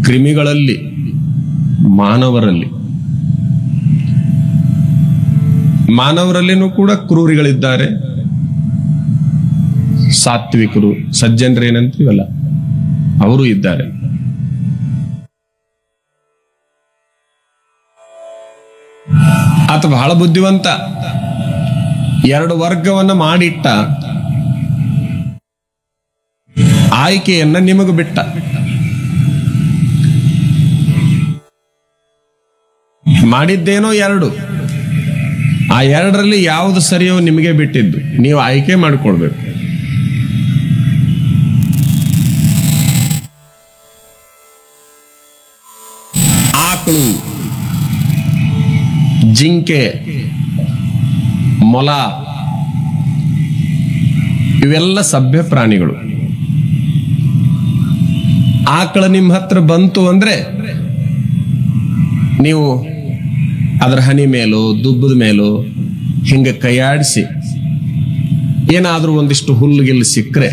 ಕ್ರಿಮಿಗಳಲ್ಲಿ ಮಾನವರಲ್ಲಿ ಮಾನವರಲ್ಲಿನೂ ಕೂಡ ಕ್ರೂರಿಗಳಿದ್ದಾರೆ ಸಾತ್ವಿಕರು ಸಜ್ಜನರು ಏನಂತೀವಲ್ಲ ಅವರು ಇದ್ದಾರೆ ಆತ ಬಹಳ ಬುದ್ಧಿವಂತ ಎರಡು ವರ್ಗವನ್ನ ಮಾಡಿಟ್ಟ ಆಯ್ಕೆಯನ್ನ ನಿಮಗೆ ಬಿಟ್ಟ ಮಾಡಿದ್ದೇನೋ ಎರಡು ಆ ಎರಡರಲ್ಲಿ ಯಾವುದು ಸರಿಯೋ ನಿಮಗೆ ಬಿಟ್ಟಿದ್ದು ನೀವು ಆಯ್ಕೆ ಮಾಡಿಕೊಳ್ಬೇಕು ಆಕಳು ಜಿಂಕೆ ಮೊಲ ಇವೆಲ್ಲ ಸಭ್ಯ ಪ್ರಾಣಿಗಳು ಆಕಳ ನಿಮ್ಮ ಹತ್ರ ಬಂತು ಅಂದ್ರೆ ನೀವು ಅದರ ಹನಿ ಮೇಲೋ ದುಬ್ಬದ ಮೇಲೋ ಹಿಂಗ ಕೈಯಾಡಿಸಿ ಏನಾದ್ರೂ ಒಂದಿಷ್ಟು ಹುಲ್ಲುಗಿಲ್ಲು ಸಿಕ್ಕರೆ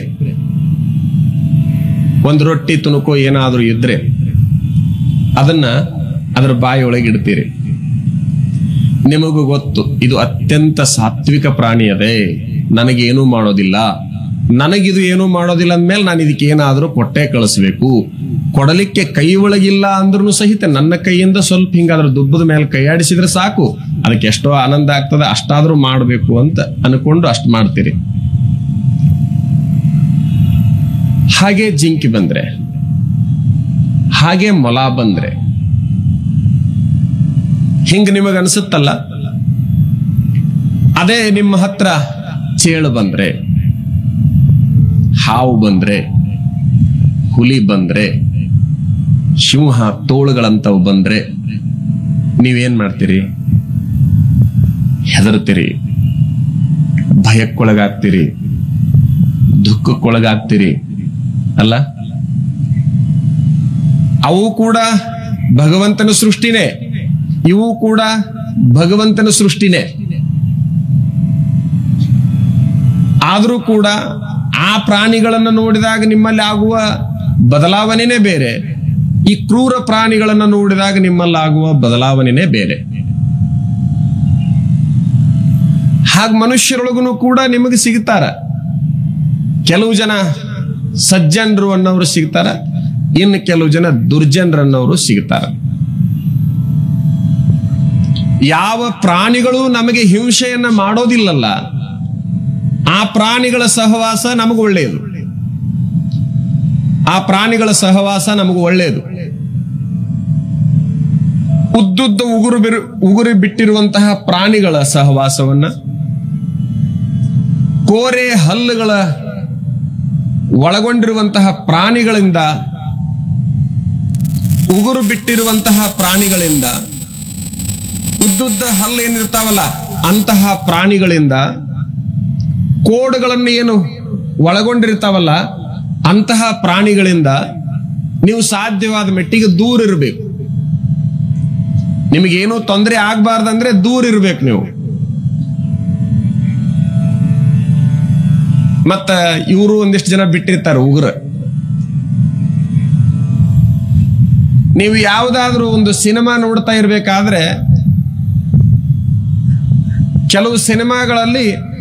ಒಂದು ರೊಟ್ಟಿ ತುಣುಕೋ ಏನಾದ್ರೂ ಇದ್ರೆ ಅದನ್ನ ಅದರ ಬಾಯಿಯೊಳಗೆ ಇಡ್ತೀರಿ ನಿಮಗೂ ಗೊತ್ತು ಇದು ಅತ್ಯಂತ ಸಾತ್ವಿಕ ಪ್ರಾಣಿ ಅದೇ ನನಗೇನೂ ಮಾಡೋದಿಲ್ಲ ನನಗಿದು ಏನೂ ಮಾಡೋದಿಲ್ಲ ಅಂದ್ಮೇಲೆ ನಾನು ಇದಕ್ಕೆ ಏನಾದರೂ ಕೊಟ್ಟೆ ಕಳಿಸ್ಬೇಕು ಕೊಡಲಿಕ್ಕೆ ಕೈ ಒಳಗಿಲ್ಲ ಅಂದ್ರೂ ಸಹಿತ ನನ್ನ ಕೈಯಿಂದ ಸ್ವಲ್ಪ ಹಿಂಗಾದ್ರೂ ದುಬ್ಬದ ಮೇಲೆ ಕೈಯಾಡಿಸಿದ್ರೆ ಸಾಕು ಅದಕ್ಕೆ ಎಷ್ಟೋ ಆನಂದ ಆಗ್ತದೆ ಅಷ್ಟಾದ್ರೂ ಮಾಡಬೇಕು ಅಂತ ಅನ್ಕೊಂಡು ಅಷ್ಟು ಮಾಡ್ತೀರಿ ಹಾಗೆ ಜಿಂಕಿ ಬಂದ್ರೆ ಹಾಗೆ ಮೊಲ ಬಂದ್ರೆ ಹಿಂಗ್ ನಿಮಗ ಅನ್ಸುತ್ತಲ್ಲ ಅದೇ ನಿಮ್ಮ ಹತ್ರ ಚೇಳು ಬಂದ್ರೆ ಹಾವು ಬಂದ್ರೆ ಹುಲಿ ಬಂದ್ರೆ ಸಿಂಹ ತೋಳುಗಳಂತವು ಬಂದ್ರೆ ನೀವೇನ್ ಮಾಡ್ತೀರಿ ಹೆದರ್ತೀರಿ ಭಯಕ್ಕೊಳಗಾಗ್ತೀರಿ ದುಃಖಕ್ಕೊಳಗಾಗ್ತೀರಿ ಅಲ್ಲ ಅವು ಕೂಡ ಭಗವಂತನ ಸೃಷ್ಟಿನೇ ಇವು ಕೂಡ ಭಗವಂತನ ಸೃಷ್ಟಿನೇ ಆದರೂ ಕೂಡ ಆ ಪ್ರಾಣಿಗಳನ್ನು ನೋಡಿದಾಗ ನಿಮ್ಮಲ್ಲಿ ಆಗುವ ಬದಲಾವಣೆನೇ ಬೇರೆ ಈ ಕ್ರೂರ ಪ್ರಾಣಿಗಳನ್ನು ನೋಡಿದಾಗ ನಿಮ್ಮಲ್ಲಿ ಆಗುವ ಬದಲಾವಣೆನೇ ಬೇರೆ ಹಾಗ ಮನುಷ್ಯರೊಳಗೂ ಕೂಡ ನಿಮಗೆ ಸಿಗ್ತಾರ ಕೆಲವು ಜನ ಸಜ್ಜನರು ಅನ್ನೋರು ಸಿಗ್ತಾರ ಇನ್ನು ಕೆಲವು ಜನ ದುರ್ಜನರನ್ನವರು ಸಿಗ್ತಾರ ಯಾವ ಪ್ರಾಣಿಗಳು ನಮಗೆ ಹಿಂಸೆಯನ್ನ ಮಾಡೋದಿಲ್ಲಲ್ಲ ಆ ಪ್ರಾಣಿಗಳ ಸಹವಾಸ ನಮಗೆ ಒಳ್ಳೆಯದು ಆ ಪ್ರಾಣಿಗಳ ಸಹವಾಸ ನಮಗೆ ಒಳ್ಳೆಯದು ಉದ್ದುದ್ದ ಉಗುರು ಬಿರು ಉಗುರು ಬಿಟ್ಟಿರುವಂತಹ ಪ್ರಾಣಿಗಳ ಸಹವಾಸವನ್ನ ಕೋರೆ ಹಲ್ಲುಗಳ ಒಳಗೊಂಡಿರುವಂತಹ ಪ್ರಾಣಿಗಳಿಂದ ಉಗುರು ಬಿಟ್ಟಿರುವಂತಹ ಪ್ರಾಣಿಗಳಿಂದ ಉದ್ದುದ್ದ ಹಲ್ಲು ಏನಿರ್ತಾವಲ್ಲ ಅಂತಹ ಪ್ರಾಣಿಗಳಿಂದ ಕೋಡುಗಳನ್ನು ಏನು ಒಳಗೊಂಡಿರ್ತಾವಲ್ಲ ಅಂತಹ ಪ್ರಾಣಿಗಳಿಂದ ನೀವು ಸಾಧ್ಯವಾದ ಮೆಟ್ಟಿಗೆ ದೂರ ಇರಬೇಕು ನಿಮಗೇನು ತೊಂದರೆ ಆಗ್ಬಾರ್ದಂದ್ರೆ ದೂರ ಇರ್ಬೇಕು ನೀವು ಮತ್ತ ಇವರು ಒಂದಿಷ್ಟು ಜನ ಬಿಟ್ಟಿರ್ತಾರೆ ಉಗುರ ನೀವು ಯಾವುದಾದ್ರೂ ಒಂದು ಸಿನಿಮಾ ನೋಡ್ತಾ ಇರ್ಬೇಕಾದ್ರೆ ಕೆಲವು ಸಿನಿಮಾಗಳಲ್ಲಿ